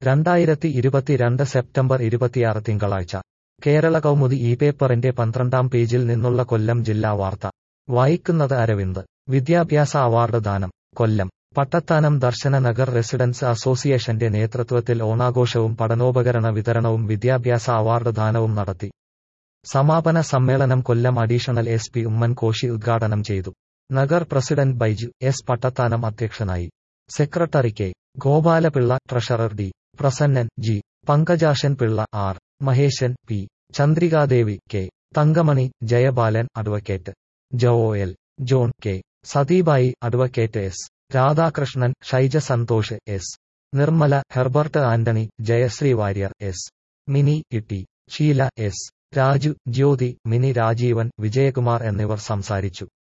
രണ്ടായിരത്തി ഇരുപത്തിരണ്ട് സെപ്റ്റംബർ ഇരുപത്തിയാറ് തിങ്കളാഴ്ച കേരള കൗമുദി ഈ പേപ്പറിന്റെ പന്ത്രണ്ടാം പേജിൽ നിന്നുള്ള കൊല്ലം ജില്ലാ വാർത്ത വായിക്കുന്നത് അരവിന്ദ് വിദ്യാഭ്യാസ അവാർഡ് ദാനം കൊല്ലം പട്ടത്താനം ദർശന നഗർ റെസിഡൻസ് അസോസിയേഷന്റെ നേതൃത്വത്തിൽ ഓണാഘോഷവും പഠനോപകരണ വിതരണവും വിദ്യാഭ്യാസ അവാർഡ് ദാനവും നടത്തി സമാപന സമ്മേളനം Kollam additional S P Oommen Koshy ഉദ്ഘാടനം ചെയ്തു നഗർ പ്രസിഡന്റ് ബൈജു എസ് പട്ടത്താനം അധ്യക്ഷനായി secretary K Gopalapillai treasurer D Prasannan G Pankajakshan Pillai R Maheshan P Chandrikadevi K Thankamani Jayabalan advocate Joel John K Sathibai advocate S Radhakrishnan Shaija Santhosh S Nirmala Herbert Antony Jayasree Warrier S Mini Itty Sheela S Raju Jyothi Mini Rajeevan Vijayakumar എന്നിവർ സംസാരിച്ചു